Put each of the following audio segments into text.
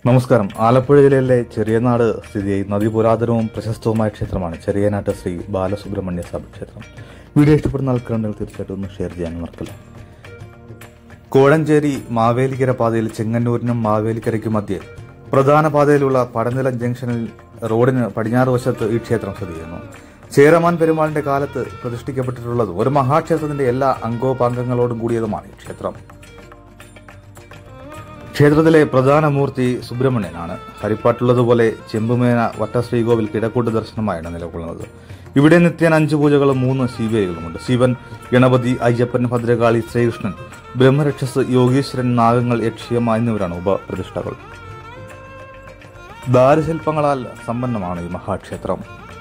നമസ്കാരം ആലപ്പുഴ ജില്ലയിലെ ചെറിയനാട് സ്ഥിതി ചെയ്യുന്ന അതിപുരാതനവും പ്രശസ്തവുമായ ക്ഷേത്രമാണ് ചെറിയനാട്ട് ശ്രീ ബാലസുബ്രഹ്മണ്യ സ്വാമി ക്ഷേത്രം വീഡിയോ ഇഷ്ടപ്പെടുന്ന ആൾക്കാരുണ്ടെങ്കിൽ തീർച്ചയായിട്ടും ഒന്ന് ഷെയർ ചെയ്യാൻ മറക്കില്ല കോഴഞ്ചേരി മാവേലിക്കര പാതയിൽ ചെങ്ങന്നൂരിനും മാവേലിക്കരയ്ക്കും മധ്യേ പ്രധാന പാതയിലുള്ള പടനിലം ജംഗ്ഷനിൽ റോഡിന് പടിഞ്ഞാറ് വശത്ത് ഈ ക്ഷേത്രം സ്ഥിതി ചെയ്യുന്നു ചേരമാൻ പെരുമാളിന്റെ കാലത്ത് പ്രതിഷ്ഠിക്കപ്പെട്ടിട്ടുള്ളതും ഒരു മഹാക്ഷേത്രത്തിന്റെ എല്ലാ അംഗോപാംഗങ്ങളോടും കൂടിയതുമാണ് ഈ ക്ഷേത്രം ക്ഷേത്രത്തിലെ പ്രധാന മൂർത്തി സുബ്രഹ്മണ്യനാണ് ഹരിപ്പാട്ടുള്ളതുപോലെ ചെമ്പുമേന വട്ടശ്രീകോവിൽ കിഴക്കോട്ട് ദർശനമായാണ് നിലകൊള്ളുന്നത് ഇവിടെ നിത്യേന അഞ്ചു പൂജകളും മൂന്ന് ശിവകളുമുണ്ട് ശിവൻ ഗണപതി അയ്യപ്പൻ ഭദ്രകാളി ശ്രീകൃഷ്ണൻ ബ്രഹ്മരക്ഷസ് യോഗീശ്വരൻ നാഗങ്ങൾ യക്ഷിയമ്മ എന്നിവരാണ് ഉപപ്രതിഷ്ഠകൾ ദാരുശില്പങ്ങളാൽ സമ്പന്നമാണ് ഈ മഹാക്ഷേത്രം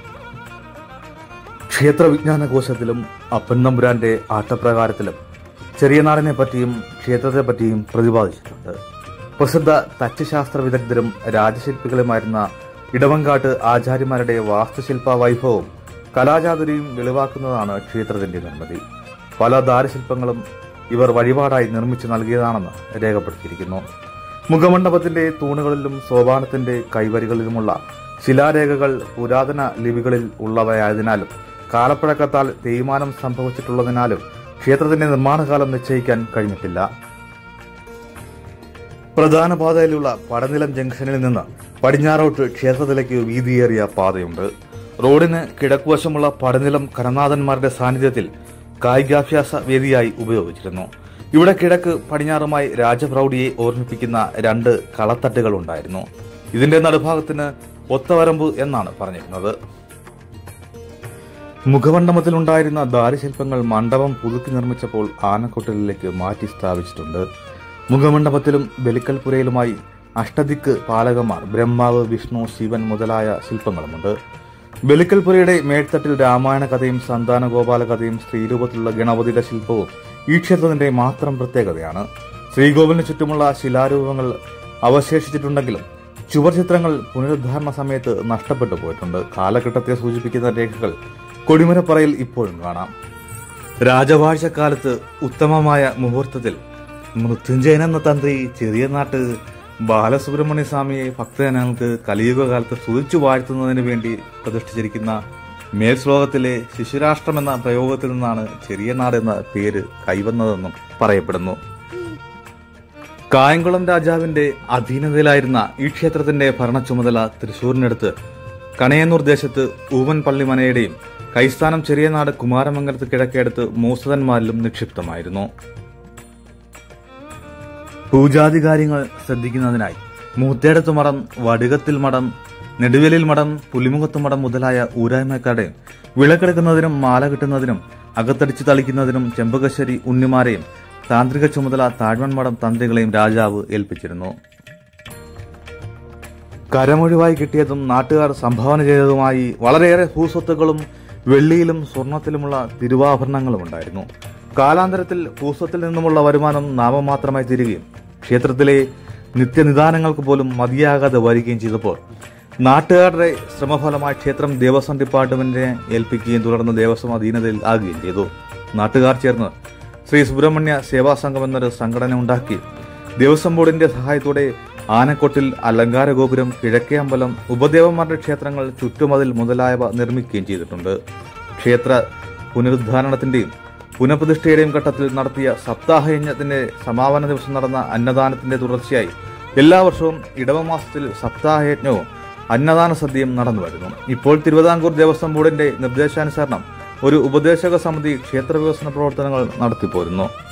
ക്ഷേത്ര വിജ്ഞാന കോശത്തിലും അപ്പൻ തമ്പുരാന്റെ ആട്ടപ്രകാരത്തിലും ചെറിയ നാടിനെ പറ്റിയും ക്ഷേത്രത്തെ പറ്റിയും പ്രതിപാദിച്ചിട്ടുണ്ട് പ്രസിദ്ധ തച്ചുശാസ്ത്ര വിദഗ്ധരും രാജശില്പികളുമായിരുന്ന ഇടവങ്കാട്ട് ആചാര്യമാരുടെ വാസ്തുശില്പ വൈഭവവും കലാചാതുരിയും വെളിവാക്കുന്നതാണ് ക്ഷേത്രത്തിന്റെ നിർമ്മിതി പല ദാരുശില്പങ്ങളും ഇവർ വഴിപാടായി നിർമ്മിച്ചു നൽകിയതാണെന്ന് രേഖപ്പെടുത്തിയിരിക്കുന്നു മുഖമണ്ഡപത്തിന്റെ തൂണുകളിലും സോപാനത്തിന്റെ കൈവരികളിലുമുള്ള ശിലാരേഖകൾ പുരാതന ലിപികളിൽ ഉള്ളവയായതിനാലും കാലപ്പഴക്കത്താൽ തേയ്മാനം സംഭവിച്ചിട്ടുള്ളതിനാലും ക്ഷേത്രത്തിന്റെ നിർമ്മാണകാലം നിശ്ചയിക്കാൻ കഴിഞ്ഞിട്ടില്ല പ്രധാന പാതയിലുള്ള പടനിലം ജംഗ്ഷനിൽ നിന്ന് പടിഞ്ഞാറോട്ട് ക്ഷേത്രത്തിലേക്ക് വീതിയേറിയ പാതയുണ്ട് റോഡിന് കിഴക്കുവശമുള്ള പടനിലം കരനാഥന്മാരുടെ സാന്നിധ്യത്തിൽ കായികാഭ്യാസ വേദിയായി ഉപയോഗിച്ചിരുന്നു ഇവിടെ കിഴക്ക് പടിഞ്ഞാറുമായി രാജപ്രൗഢിയെ ഓർമ്മിപ്പിക്കുന്ന രണ്ട് കളത്തട്ടുകൾ ഉണ്ടായിരുന്നു ഇതിന്റെ നടുഭാഗത്തിന് ഒത്തവരമ്പ് എന്നാണ് പറഞ്ഞിരുന്നത് മുഖമണ്ഡപത്തിലുണ്ടായിരുന്ന ദാരുശില്പങ്ങൾ മണ്ഡപം പുതുക്കി നിർമ്മിച്ചപ്പോൾ ആനക്കൊട്ടലിലേക്ക് മാറ്റി സ്ഥാപിച്ചിട്ടുണ്ട് മുഖമണ്ഡപത്തിലും ബലിക്കൽപുരയിലുമായി അഷ്ടദിക്ക് പാലകന്മാർ ബ്രഹ്മാവ് വിഷ്ണു ശിവൻ മുതലായ ശില്പങ്ങളുമുണ്ട് ബലിക്കൽപുരയുടെ മേൽത്തട്ടിൽ രാമായണ കഥയും സന്താന ഗോപാല കഥയും സ്ത്രീരൂപത്തിലുള്ള ഗണപതിയുടെ ശില്പവും ഈ ക്ഷേത്രത്തിന്റെ മാത്രം പ്രത്യേകതയാണ് ശ്രീകോവിലിന് ചുറ്റുമുള്ള ശിലാരൂപങ്ങൾ അവശേഷിച്ചിട്ടുണ്ടെങ്കിലും ചുവർ ചിത്രങ്ങൾ പുനരുദ്ധാരണ സമയത്ത് നഷ്ടപ്പെട്ടു പോയിട്ടുണ്ട് കാലഘട്ടത്തെ സൂചിപ്പിക്കുന്ന രേഖകൾ കൊടിമരപ്പറയിൽ ഇപ്പോഴും കാണാം രാജവാഴ്ചക്കാലത്ത് ഉത്തമമായ മുഹൂർത്തത്തിൽ മൃത്യുഞ്ജയൻ എന്ന തന്ത്രി ചെറിയ നാട്ട് ബാലസുബ്രഹ്മണ്യ സ്വാമിയെ ഭക്തജനങ്ങൾക്ക് കലിയുഗ കാലത്ത് സ്തുതിച്ചു വാഴ്ത്തുന്നതിന് വേണ്ടി പ്രതിഷ്ഠിച്ചിരിക്കുന്ന മേൽ ശ്ലോകത്തിലെ ശിശുരാഷ്ട്രം എന്ന പ്രയോഗത്തിൽ നിന്നാണ് ചെറിയ നാട് എന്ന പേര് കൈവന്നതെന്നും പറയപ്പെടുന്നു കായംകുളം രാജാവിന്റെ അധീനതയിലായിരുന്ന ഈ ക്ഷേത്രത്തിന്റെ ഭരണ ചുമതല തൃശൂരിനടുത്ത് കണയന്നൂർ ദേശത്ത് ഊവൻ പള്ളിമനയുടെയും കൈസ്ഥാനം ചെറിയനാട് കുമാരമംഗലത്ത് കിഴക്കേടത്ത് മൂസതന്മാരിലും നിക്ഷിപ്തമായിരുന്നു പൂജാതി കാര്യങ്ങൾ ശ്രദ്ധിക്കുന്നതിനായി മൂത്തേടത്ത് മഠം വടുകത്തിൽ മഠം നെടുവേലിൽ മഠം പുലിമുഖത്ത് മഠം മുതലായ ഊരായ്മക്കാരുടെ വിളക്കെടുക്കുന്നതിനും മാല കിട്ടുന്നതിനും അകത്തടിച്ചു തളിക്കുന്നതിനും ചെമ്പകശ്ശേരി ഉണ്ണിമാരെയും താന്ത്രിക ചുമതല താഴ്വൺ മഠം തന്ത്രികളെയും രാജാവ് ഏൽപ്പിച്ചിരുന്നു കരമൊഴിവായി കിട്ടിയതും നാട്ടുകാർ സംഭാവന ചെയ്തതുമായി വളരെയേറെ ഭൂസ്വത്തുക്കളും വെള്ളിയിലും സ്വർണത്തിലുമുള്ള തിരുവാഭരണങ്ങളും ഉണ്ടായിരുന്നു കാലാന്തരത്തിൽ ഭൂസ്വത്തിൽ നിന്നുമുള്ള വരുമാനം നാമമാത്രമായി തീരുകയും ക്ഷേത്രത്തിലെ നിത്യനിദാനങ്ങൾക്ക് പോലും മതിയാകാതെ വരികയും ചെയ്തപ്പോൾ നാട്ടുകാരുടെ ശ്രമഫലമായി ക്ഷേത്രം ദേവസ്വം ഡിപ്പാർട്ട്മെന്റിനെ ഏൽപ്പിക്കുകയും തുടർന്ന് ദേവസ്വം അധീനതയിൽ ആകുകയും ചെയ്തു നാട്ടുകാർ ചേർന്ന് ശ്രീ സുബ്രഹ്മണ്യ സേവാ സംഘം എന്നൊരു സംഘടന ഉണ്ടാക്കി ദേവസ്വം ബോർഡിന്റെ സഹായത്തോടെ ആനക്കൊട്ടിൽ അലങ്കാര ഗോപുരം കിഴക്കേ അമ്പലം ഉപദേവന്മാരുടെ ക്ഷേത്രങ്ങൾ ചുറ്റുമതിൽ മുതലായവ നിർമ്മിക്കുകയും ചെയ്തിട്ടുണ്ട് ക്ഷേത്ര പുനരുദ്ധാരണത്തിന്റെയും പുനഃപ്രതിഷ്ഠയുടെയും ഘട്ടത്തിൽ നടത്തിയ സപ്താഹയജ്ഞത്തിന്റെ സമാപന ദിവസം നടന്ന അന്നദാനത്തിന്റെ തുടർച്ചയായി എല്ലാ വർഷവും ഇടവമാസത്തിൽ സപ്താഹയജ്ഞവും അന്നദാന സദ്യയും നടന്നു വരുന്നു ഇപ്പോൾ തിരുവിതാംകൂർ ദേവസ്വം ബോർഡിന്റെ നിർദ്ദേശാനുസരണം ഒരു ഉപദേശക സമിതി ക്ഷേത്ര വികസന പ്രവർത്തനങ്ങൾ നടത്തിപ്പോരുന്നു